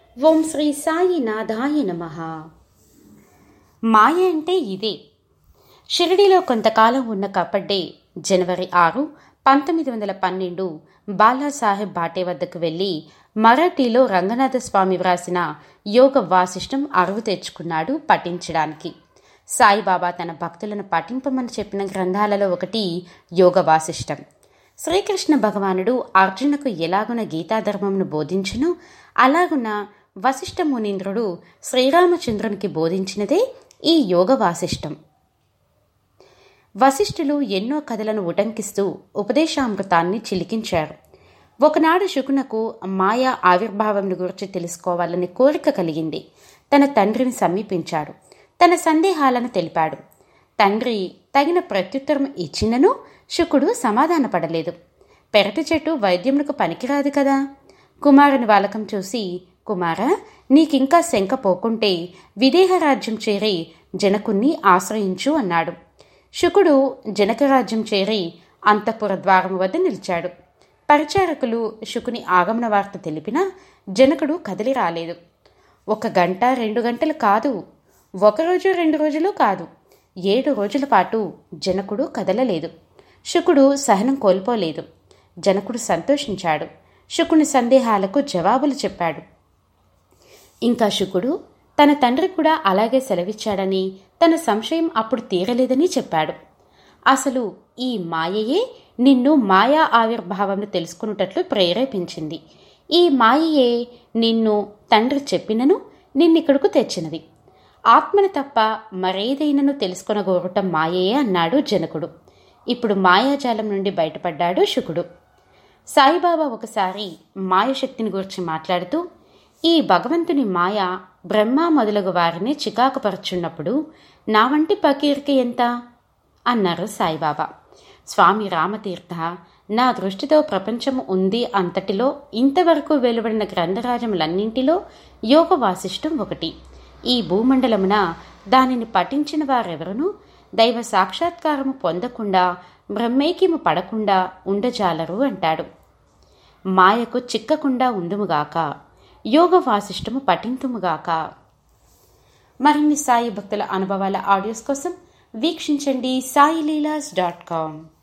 ఓం శ్రీ సాయినాథాయ నమ మాయ అంటే ఇదే షిరిడిలో కొంతకాలం ఉన్న కపడ్డే జనవరి ఆరు పంతొమ్మిది వందల పన్నెండు బాలాసాహెబ్ బాటే వద్దకు వెళ్ళి మరాఠీలో రంగనాథ స్వామి వ్రాసిన యోగ వాసిష్టం అరువు తెచ్చుకున్నాడు పఠించడానికి సాయిబాబా తన భక్తులను పఠింపమని చెప్పిన గ్రంథాలలో ఒకటి యోగ వాసిష్టం శ్రీకృష్ణ భగవానుడు అర్జునకు ఎలాగున గీతాధర్మమును బోధించును అలాగున వశిష్ఠ మునీంద్రుడు శ్రీరామచంద్రునికి బోధించినదే ఈ యోగ వాసిష్టం వశిష్ఠులు ఎన్నో కథలను ఉటంకిస్తూ ఉపదేశామృతాన్ని చిలికించారు ఒకనాడు శుకునకు మాయా ఆవిర్భావం గురించి తెలుసుకోవాలని కోరిక కలిగింది తన తండ్రిని సమీపించాడు తన సందేహాలను తెలిపాడు తండ్రి తగిన ప్రత్యుత్తరం ఇచ్చినను శుకుడు సమాధానపడలేదు పెరటి చెట్టు వైద్యమునకు పనికిరాదు కదా కుమారుని వాలకం చూసి కుమార నీకింకా శంక పోకుంటే విదేహరాజ్యం చేరి జనకుణ్ణి ఆశ్రయించు అన్నాడు శుకుడు జనకరాజ్యం చేరి అంతఃపుర ద్వారం వద్ద నిలిచాడు పరిచారకులు శుకుని ఆగమన వార్త తెలిపినా జనకుడు కదిలి రాలేదు ఒక గంట రెండు గంటలు కాదు ఒకరోజు రెండు రోజులు కాదు ఏడు రోజుల పాటు జనకుడు కదలలేదు శుకుడు సహనం కోల్పోలేదు జనకుడు సంతోషించాడు శుకుని సందేహాలకు జవాబులు చెప్పాడు ఇంకా శుకుడు తన తండ్రి కూడా అలాగే సెలవిచ్చాడని తన సంశయం అప్పుడు తీరలేదని చెప్పాడు అసలు ఈ మాయయే నిన్ను మాయా ఆవిర్భావంను తెలుసుకున్నట్లు ప్రేరేపించింది ఈ మాయయే నిన్ను తండ్రి చెప్పినను నిన్నిక్కడకు తెచ్చినది ఆత్మను తప్ప మరేదైనను తెలుసుకొనగోరటం మాయయే అన్నాడు జనకుడు ఇప్పుడు మాయాజాలం నుండి బయటపడ్డాడు శుకుడు సాయిబాబా ఒకసారి మాయశక్తిని గురించి మాట్లాడుతూ ఈ భగవంతుని మాయ బ్రహ్మ మొదలగు వారిని చికాకుపరుచున్నప్పుడు నా వంటి పకీర్కి ఎంత అన్నారు సాయిబాబా స్వామి రామతీర్థ నా దృష్టితో ప్రపంచం ఉంది అంతటిలో ఇంతవరకు వెలువడిన గ్రంథరాజములన్నింటిలో యోగ వాసిష్టం ఒకటి ఈ భూమండలమున దానిని పఠించిన వారెవరునూ దైవ సాక్షాత్కారము పొందకుండా బ్రహ్మైక్యము పడకుండా ఉండజాలరు అంటాడు మాయకు చిక్కకుండా ఉందుముగాక యోగ వాసిష్టము పఠింతుముగాక మరిన్ని సాయి భక్తుల అనుభవాల ఆడియోస్ కోసం వీక్షించండి సాయిలీలాస్ డాట్ కామ్